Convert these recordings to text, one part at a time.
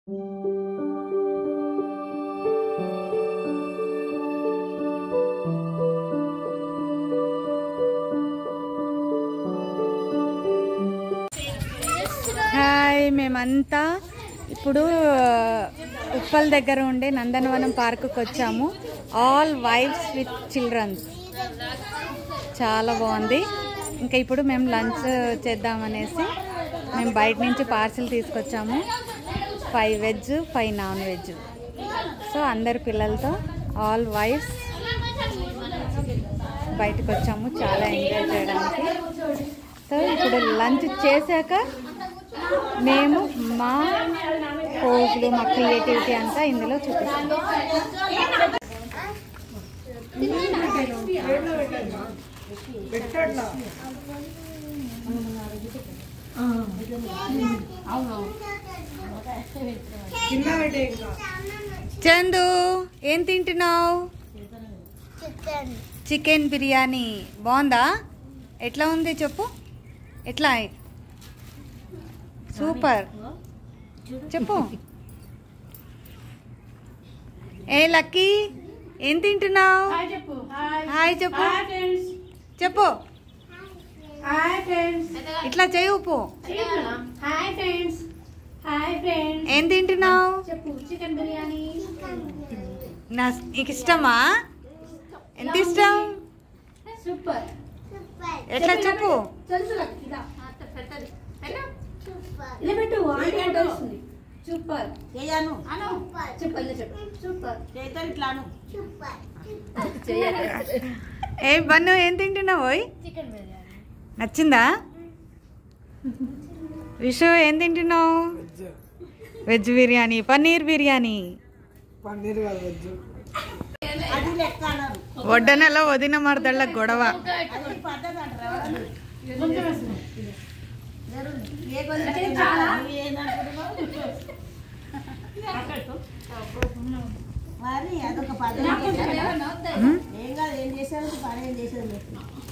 Hi మేమంతా ఇప్పుడు ఉప్పల్ దగ్గర ఉండే నందనవనం పార్కుకి వచ్చాము ఆల్ వైఫ్స్ విత్ చిల్డ్రన్స్ చాలా బాగుంది ఇంకా ఇప్పుడు మేము లంచ్ చేద్దామనేసి మేము బయట నుంచి పార్సిల్ తీసుకొచ్చాము five veg five non veg so అందరి పిల్లలతో ఆల్ వైఫ్స్ బయటకు వచ్చాము చాలా ఎంజాయ్ చేయడానికి సో ఇప్పుడు లంచ్ చేశాక మేము మా పోజులు మా క్రియేటివిటీ అంతా ఇందులో చూపిస్తాం చందు ఏం తింటున్నావు చికెన్ బిర్యానీ బాగుందా ఎట్లా ఉంది చెప్పు ఎట్లా సూపర్ చెప్పు ఏ లక్కీ ఏం తింటున్నావు హాయ్ చెప్పు హాయ్ హాయ్ చెప్పు హాయ్ ఫ్రెండ్స్ చెప్పు హాయ్ ఫ్రెండ్స్ ఇట్లా చేయి ఉప్పు హాయ్ ఫ్రెండ్స్ హాయ్ ఫ్రెండ్స్ ఏం తింటున్నావు చెప్పు చికెన్ బిర్యానీ నా నీకు ఇష్టమా ఎంత ఇష్టం సూపర్ ఎట్లా చెప్పు తెలుసు నాకు ఇదా ఇలా పెట్టు ఆంటీ అంటే వస్తుంది సూపర్ చేయను అను చెప్పు ఇలా చెప్పు సూపర్ చేతో ఇట్లాను ఏ బన్ను ఏం తింటున్నావు ఓయ్ చికెన్ బిర్యానీ నచ్చిందా విషు ఏం తింటున్నావు వెజ్ బిర్యానీ పన్నీర్ బిర్యానీ అది లెక్క అన్నారు వడ్డనలో వదిన మరదళ్ళ గొడవ అది పద్ధతి అంటారా ఏ మరి అదొక పద్ధతి ఉమ్? ఏం కాదు ఏం చేసేది పని ఏం చేసేది లేదు.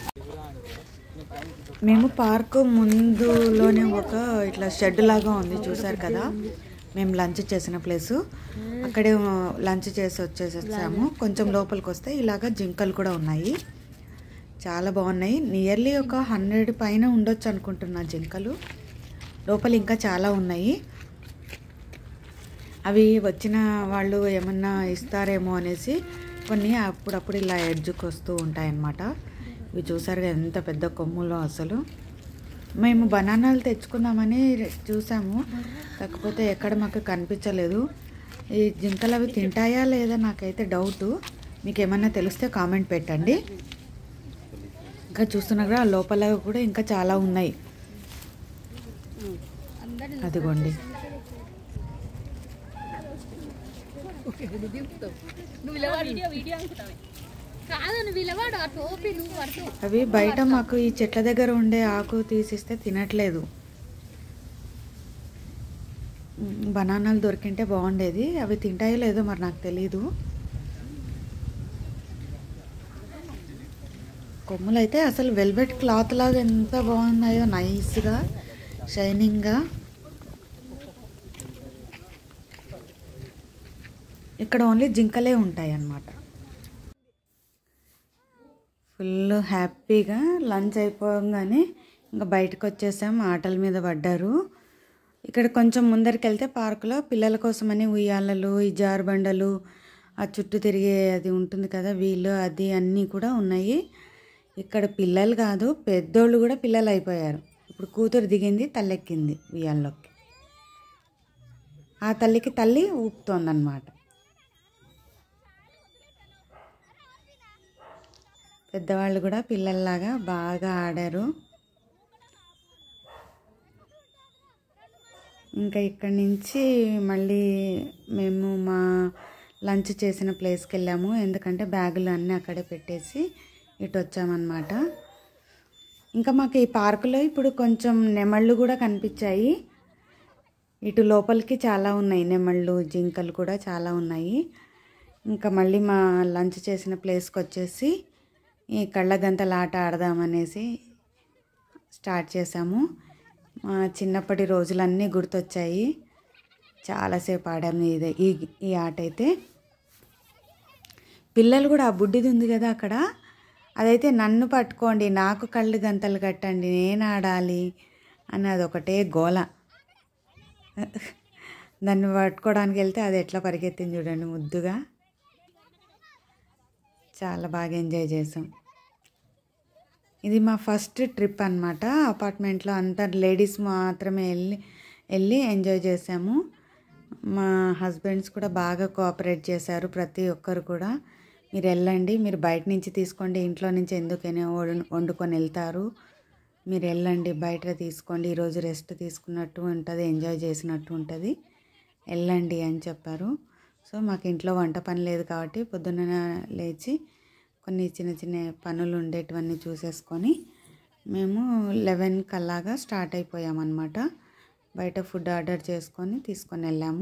మేము పార్కు ముందులోనే ఒక ఇట్లా షెడ్ లాగా ఉంది చూసారు కదా మేము లంచ్ చేసిన ప్లేసు అక్కడే లంచ్ చేసి వచ్చేసేసాము కొంచెం లోపలికి వస్తే ఇలాగ జింకలు కూడా ఉన్నాయి చాలా బాగున్నాయి నియర్లీ ఒక హండ్రెడ్ పైన ఉండొచ్చు అనుకుంటున్నా జింకలు లోపల ఇంకా చాలా ఉన్నాయి అవి వచ్చిన వాళ్ళు ఏమన్నా ఇస్తారేమో అనేసి కొన్ని అప్పుడప్పుడు ఇలా ఎడ్జుకు వస్తూ ఉంటాయన్నమాట ఇవి చూసారు కదా ఎంత పెద్ద కొమ్ములో అసలు మేము బనానాలు తెచ్చుకుందామని చూసాము కాకపోతే ఎక్కడ మాకు కనిపించలేదు ఈ జింకలు అవి తింటాయా లేదా నాకైతే డౌట్ మీకు ఏమన్నా తెలిస్తే కామెంట్ పెట్టండి ఇంకా చూస్తున్నా కూడా ఆ లోపల కూడా ఇంకా చాలా ఉన్నాయి అదిగోండి కాదు నువ్వు ఇలవాడు ఆ టోపీ నువ్వు పడుతూ అవి బయట మాకు ఈ చెట్ల దగ్గర ఉండే ఆకు తీసిస్తే తినట్లేదు మ్, బనానాలు దొరికింటే బాగుండేది అవి తింటాయో లేదో మరి నాకు తెలీదు కొమ్ములు అయితే అసలు వెల్వెట్ క్లాత్ లాగా ఎంత బాగున్నాయో నైస్గా షైనింగ్గా ఇక్కడ ఓన్లీ జింకలే ఉంటాయి అన్నమాట ఫుల్ హ్యాపీగా లంచ్ అయిపోగానే ఇంకా బయటకు వచ్చేసాం ఆటల మీద పడ్డారు ఇక్కడ కొంచెం ముందరికి వెళ్తే పార్కులో పిల్లల కోసమని ఉయ్యాలలు ఈ జారుబండలు ఆ చుట్టూ తిరిగే అది ఉంటుంది కదా వీళ్ళు అది అన్నీ కూడా ఉన్నాయి ఇక్కడ పిల్లలు కాదు పెద్దోళ్ళు కూడా పిల్లలు అయిపోయారు ఇప్పుడు కూతురు దిగింది తల్లెక్కింది ఉయ్యాల్లోకి ఆ తల్లికి తల్లి ఊపుతోందన్నమాట పెద్దవాళ్ళు కూడా పిల్లల్లాగా బాగా ఆడారు ఇంకా ఇక్కడి నుంచి మళ్ళీ మేము మా లంచ్ చేసిన ప్లేస్కి వెళ్ళాము ఎందుకంటే బ్యాగులు అన్నీ అక్కడే పెట్టేసి ఇటు వచ్చామన్నమాట ఇంకా మాకు ఈ పార్కులో ఇప్పుడు కొంచెం నెమళ్ళు కూడా కనిపించాయి ఇటు లోపలికి చాలా ఉన్నాయి నెమళ్ళు జింకలు కూడా చాలా ఉన్నాయి ఇంకా మళ్ళీ మా లంచ్ చేసిన ప్లేస్కి వచ్చేసి ఈ కళ్ళగంతల ఆట ఆడదామనేసి స్టార్ట్ చేసాము మా చిన్నప్పటి రోజులన్నీ గుర్తొచ్చాయి చాలాసేపు ఆడాము ఇది ఈ ఈ ఆట అయితే పిల్లలు కూడా ఆ బుడ్డిది ఉంది కదా అక్కడ అదైతే నన్ను పట్టుకోండి నాకు కళ్ళు గంతలు కట్టండి నేను ఆడాలి అని అదొకటే గోల దాన్ని పట్టుకోవడానికి వెళ్తే అది ఎట్లా పరిగెత్తింది చూడండి ముద్దుగా చాలా బాగా ఎంజాయ్ చేసాం ఇది మా ఫస్ట్ ట్రిప్ అనమాట అపార్ట్మెంట్లో అంతా లేడీస్ మాత్రమే వెళ్ళి వెళ్ళి ఎంజాయ్ చేసాము మా హస్బెండ్స్ కూడా బాగా కోఆపరేట్ చేశారు ప్రతి ఒక్కరు కూడా మీరు వెళ్ళండి మీరు బయట నుంచి తీసుకోండి ఇంట్లో నుంచి ఎందుకైనా వండు- వండుకొని వెళ్తారు మీరు వెళ్ళండి బయట తీసుకోండి ఈరోజు రెస్ట్ తీసుకున్నట్టు ఉంటుంది ఎంజాయ్ చేసినట్టు ఉంటుంది వెళ్ళండి అని చెప్పారు సో మాకు ఇంట్లో వంట పని లేదు కాబట్టి పొద్దున్న లేచి కొన్ని చిన్న చిన్న పనులు ఉండేటివన్నీ చూసేసుకొని మేము లెవెన్ కల్లాగా స్టార్ట్ అయిపోయామన్నమాట బయట ఫుడ్ ఆర్డర్ చేసుకొని తీసుకొని వెళ్ళాము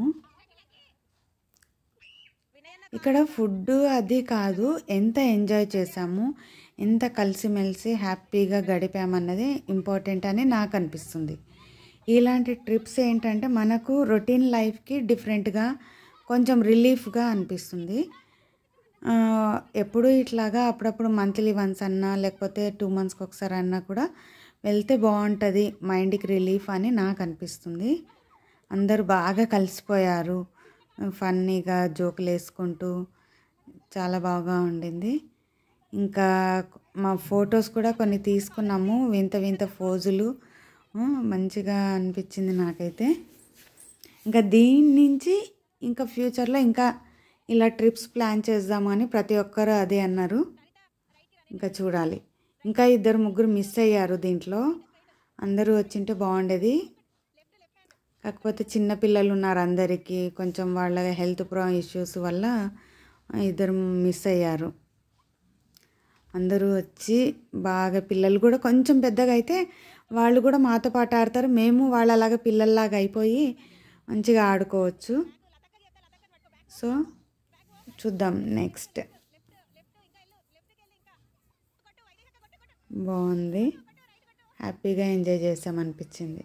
ఇక్కడ ఫుడ్ అది కాదు ఎంత ఎంజాయ్ చేసాము ఎంత కలిసిమెలిసి హ్యాపీగా గడిపామన్నది ఇంపార్టెంట్ అని నాకు అనిపిస్తుంది ఇలాంటి ట్రిప్స్ ఏంటంటే మనకు రొటీన్ లైఫ్కి డిఫరెంట్గా కొంచెం రిలీఫ్గా అనిపిస్తుంది ఆ, ఎప్పుడు ఇట్లాగా అప్పుడప్పుడు మంత్లీ వన్స్ అన్నా లేకపోతే టూ మంత్స్కి ఒకసారి అన్నా కూడా వెళ్తే బాగుంటుంది మైండ్కి రిలీఫ్ అని నాకు అనిపిస్తుంది అందరూ బాగా కలిసిపోయారు ఫన్నీగా జోకులు వేసుకుంటూ చాలా బాగా ఉండింది ఇంకా మా ఫొటోస్ కూడా కొన్ని తీసుకున్నాము వింత వింత ఫోజులు ఆ, మంచిగా అనిపించింది నాకైతే ఇంకా దీని నుంచి ఇంకా ఫ్యూచర్లో ఇంకా ఇలా ట్రిప్స్ ప్లాన్ చేద్దామని ప్రతి ఒక్కరు అదే అన్నారు ఇంకా చూడాలి ఇంకా ఇద్దరు ముగ్గురు మిస్ అయ్యారు దీంట్లో అందరూ వచ్చింటే బాగుండేది కాకపోతే చిన్న పిల్లలు ఉన్నారు అందరికీ కొంచెం వాళ్ళ హెల్త్ ప్రో ఇష్యూస్ వల్ల ఇద్దరు మిస్ అయ్యారు అందరూ వచ్చి బాగా పిల్లలు కూడా కొంచెం పెద్దగా అయితే వాళ్ళు కూడా మాతో పాటు ఆడతారు మేము వాళ్ళలాగా పిల్లల్లాగా అయిపోయి మంచిగా ఆడుకోవచ్చు సో చూద్దాం నెక్స్ట్ బాగుంది హ్యాపీగా ఎంజాయ్ చేసామనిపించింది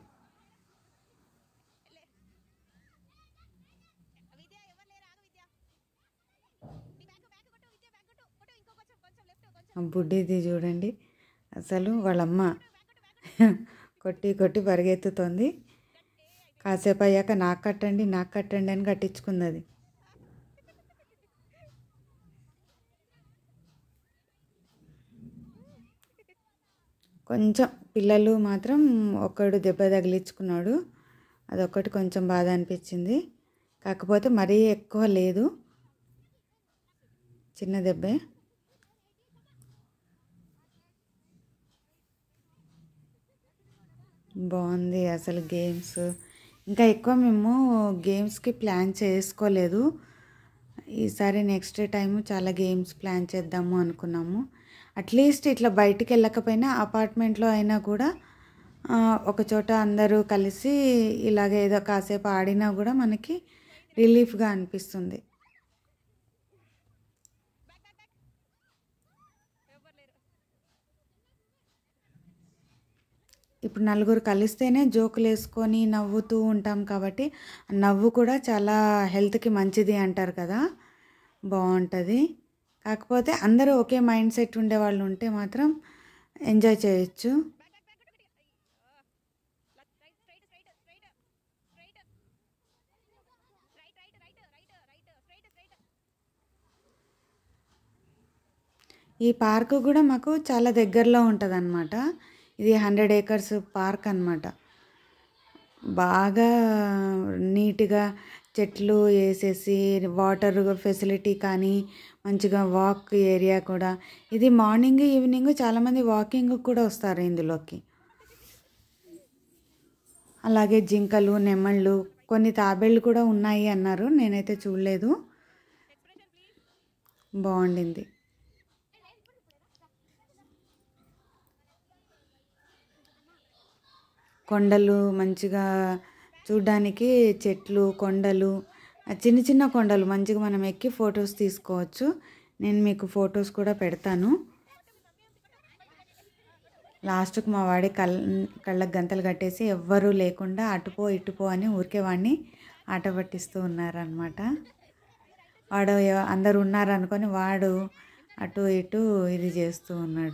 ఆ బుడ్డిది చూడండి అసలు వాళ్ళమ్మ కొట్టి కొట్టి పరిగెత్తుతోంది కాసేపు అయ్యాక నాకు కట్టండి నాకు కట్టండి అని కట్టించుకుంది అది కొంచెం పిల్లలు మాత్రం ఒకడు దెబ్బ తగిలించుకున్నాడు అదొక్కటి కొంచెం బాధ అనిపించింది కాకపోతే మరీ ఎక్కువ లేదు చిన్న దెబ్బే బాగుంది అసలు గేమ్స్ ఇంకా ఎక్కువ మేము గేమ్స్కి ప్లాన్ చేసుకోలేదు ఈసారి నెక్స్ట్ టైం చాలా గేమ్స్ ప్లాన్ చేద్దాము అనుకున్నాము అట్లీస్ట్ ఇట్లా బయటికి వెళ్ళకపోయినా అపార్ట్మెంట్లో అయినా కూడా ఆ, ఒక చోట అందరూ కలిసి ఇలాగ ఏదో కాసేపు ఆడినా కూడా మనకి రిలీఫ్గా అనిపిస్తుంది ఇప్పుడు నలుగురు కలిస్తేనే జోకులు వేసుకొని నవ్వుతూ ఉంటాం కాబట్టి ఆ నవ్వు కూడా చాలా హెల్త్కి మంచిది అంటారు కదా బాగుంటుంది కాకపోతే అందరూ ఒకే మైండ్ సెట్ ఉండే వాళ్ళు ఉంటే మాత్రం ఎంజాయ్ చేయొచ్చు ఈ పార్క్ కూడా మాకు చాలా దగ్గరలో ఉంటుంది అనమాట ఇది హండ్రెడ్ ఏకర్స్ పార్క్ అన్నమాట బాగా నీట్గా చెట్లు వేసేసి వాటర్ ఫెసిలిటీ కానీ మంచిగా వాక్ ఏరియా కూడా ఇది మార్నింగ్ ఈవినింగ్ చాలామంది వాకింగ్ కూడా వస్తారు ఇందులోకి అలాగే జింకలు నెమళ్ళు కొన్ని తాబేళ్ళు కూడా ఉన్నాయి అన్నారు నేనైతే చూడలేదు బాగుండింది కొండలు మంచిగా చూడ్డానికి చెట్లు కొండలు ఆ చిన్న చిన్న కొండలు మంచిగా మనం ఎక్కి ఫొటోస్ తీసుకోవచ్చు నేను మీకు ఫొటోస్ కూడా పెడతాను లాస్ట్కి మా వాడి కళ్ళ కళ్ళకు గంతలు కట్టేసి ఎవ్వరూ లేకుండా అటుపో ఇటుపో అని ఊరికే వాడిని ఆట పట్టిస్తూ ఉన్నారనమాట వాడు ఎవ- అందరు ఉన్నారనుకొని వాడు అటు ఇటు ఇది చేస్తూ ఉన్నాడు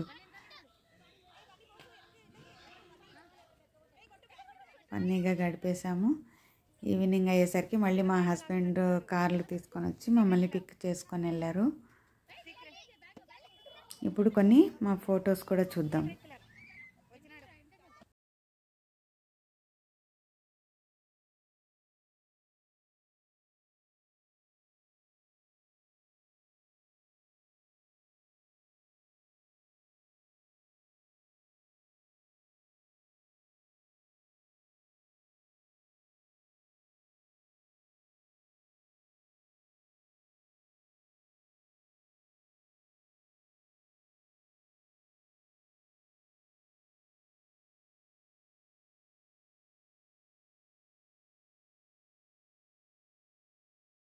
ఫన్నీగా గడిపేశాము ఈవినింగ్ అయ్యేసరికి మళ్ళీ మా హస్బెండ్ కార్లు తీసుకొని వచ్చి మమ్మల్ని పిక్ చేసుకొని వెళ్ళారు ఇప్పుడు కొన్ని మా ఫొటోస్ కూడా చూద్దాం